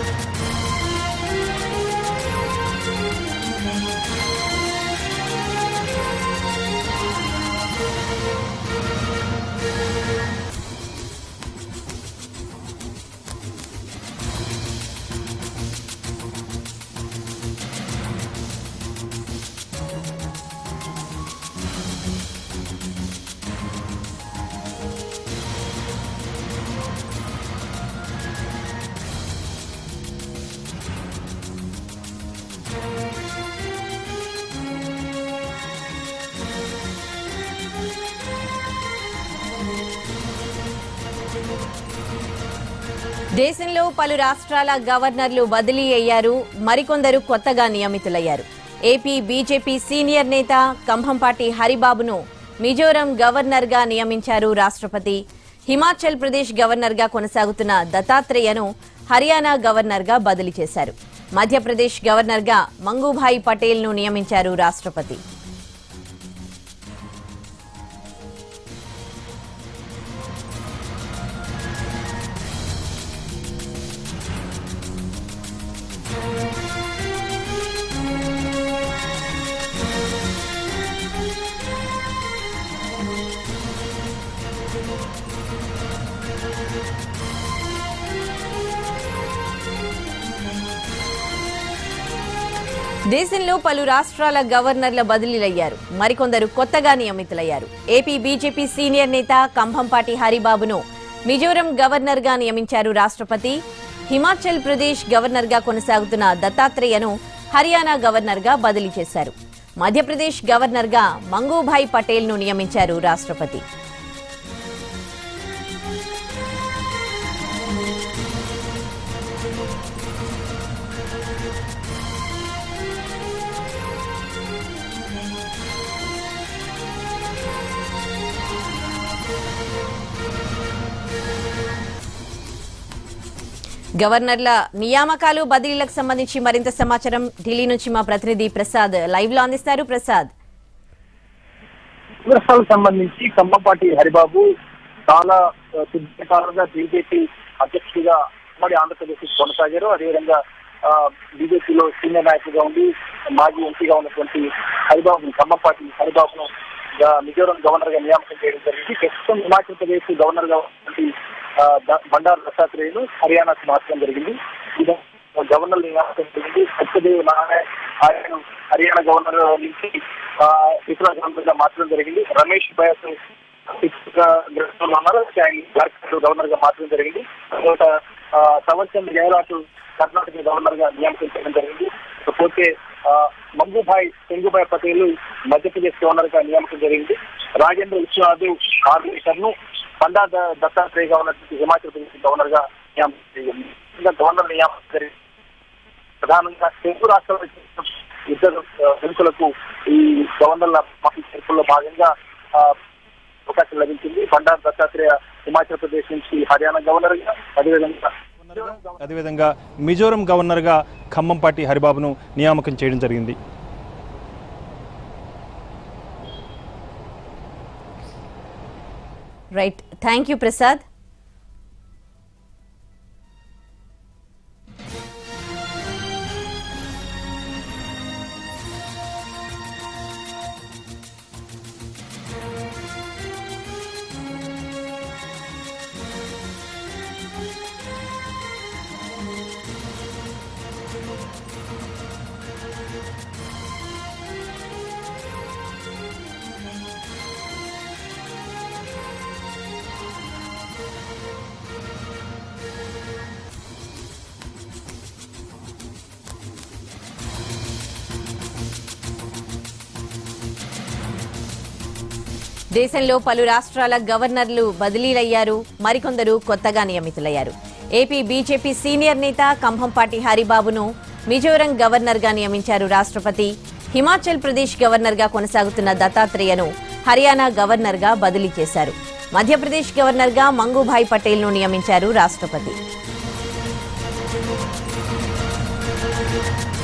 దేశంలో పలు రాష్ట్రాల గవర్నర్లు బదిలీ అయ్యారు మరికొందరు కొత్తగా నియమితులయ్యారు ఏపీ బీజేపీ సీనియర్ నేత కంభంపాటి హరిబాబును మిజోరం గవర్నర్గా నియమించారు రాష్ట్రపతి హిమాచల్ ప్రదేశ్ గవర్నర్గా కొనసాగుతున్న దత్తాత్రేయను హర్యానా గవర్నర్గా బదిలీ చేశారు మధ్యప్రదేశ్ గవర్నర్గా మంగూభాయ్ పటేల్ను నియమించారు రాష్ట్రపతి దేశంలో పలు రాష్ట్రాల గవర్నర్ల బదిలీలయ్యారు మరికొందరు కొత్తగా నియమితులయ్యారు ఏపీ బీజేపీ సీనియర్ నేత కంభంపాటి హరిబాబును మిజోరం గవర్నర్గా నియమించారు రాష్ట్రపతి హిమాచల్ ప్రదేశ్ గవర్నర్గా కొనసాగుతున్న దత్తాత్రేయను హర్యానా గవర్నర్గా బదిలీ చేశారు మధ్యప్రదేశ్ గవర్నర్గా మంగూభాయ్ పటేల్ను నియమించారు రాష్ట్రపతి గవర్నర్ల నియామకాలు బదిలీలకు సంబంధించి మరింత సమాచారం ఢిల్లీ నుంచి మా ప్రతినిధి ప్రసాద్ లైవ్ లో అందిస్తారు ప్రసాద్ విమర్శలకు సంబంధించి ఖమ్మంపాటి హరిబాబు చాలా ఆ, సుదీర్ఘకాలంగా బీజేపీ అధ్యక్షుడిగా ఉమ్మడి ఆంధ్రప్రదేశ్ కొనసాగారు అదేవిధంగా బీజేపీలో సీనియర్ నాయకుడిగా ఉండి మాజీ ఎంపీగా ఉన్నటువంటి హరిబాబు ఖమ్మంపాటి హరిబాబును ఆ, మిజోరం గవర్నర్ గా నియామకం చేయడం జరిగింది ప్రస్తుతం హిమాచల్ ప్రదేశ్ గవర్నర్ గా ఉన్నటువంటి ఆ, ద- బండారు దత్తాత్రేయులు హర్యానాకు మార్చడం జరిగింది ఇది గవర్నర్ నియామకం జరిగింది సత్యదేవ్ నారాయణ ఆయన హర్యానా గవర్నర్ నుంచి ఆ, ఇతర గవర్నర్ గా మార్చడం జరిగింది రమేష్ బయాస్ గ్రస్తంలో ఉన్నారు ఆయన జార్ఖండ్ గవర్నర్ గా మార్చడం జరిగింది తర్వాత ఆ, సంవత్సరం గెహ్లాట్ కర్ణాటక గవర్నర్ గా నియామకం చేయడం జరిగింది ఇకపోతే ఆ, మంగుభాయ్ చెంగుభాయ్ పటేల్ మధ్యప్రదేశ్ గవర్నర్ గా నియామకం జరిగింది రాజేంద్ర విశ్వనాథ్ ఆర్గనైజర్ ను పండా ద- దత్తాత్రేయగా ఉన్నటువంటి హిమాచల్ ప్రదేశ్ గవర్నర్ గా నియామకం జరిగింది ఇంకా గవర్నర్ నియామకం జరిగింది ప్రధానంగా తెలుగు రాష్ట్రాల ఇద్దరు ఆ, ప్రముఖులకు ఈ గవర్నర్ల మాఫీ చేర్పుల్లో భాగంగా ఆ, అవకాశం లభించింది బండారు దత్తాత్రేయ హిమాచల్ ప్రదేశ్ నుంచి హర్యానా గవర్నర్ గా అదేవిధంగా అదేవిధంగా మిజోరం గవర్నర్గా ఖమ్మంపాటి హరిబాబును నియామకం చేయడం జరిగింది రైట్ థ్యాంక్ యూ ప్రసాద్ దేశంలో పలు రాష్ట్రాల గవర్నర్లు బదిలీలయ్యారు మరికొందరు కొత్తగా నియమితులయ్యారు ఏపీ బీజేపీ సీనియర్ నేత కంభంపాటి హరిబాబును మిజోరం గవర్నర్గా నియమించారు రాష్ట్రపతి హిమాచల్ ప్రదేశ్ గవర్నర్గా కొనసాగుతున్న దత్తాత్రేయను హర్యానా గవర్నర్గా బదిలీ చేశారు మధ్యప్రదేశ్ గవర్నర్గా మంగూభాయ్ పటేల్ను నియమించారు రాష్ట్రపతి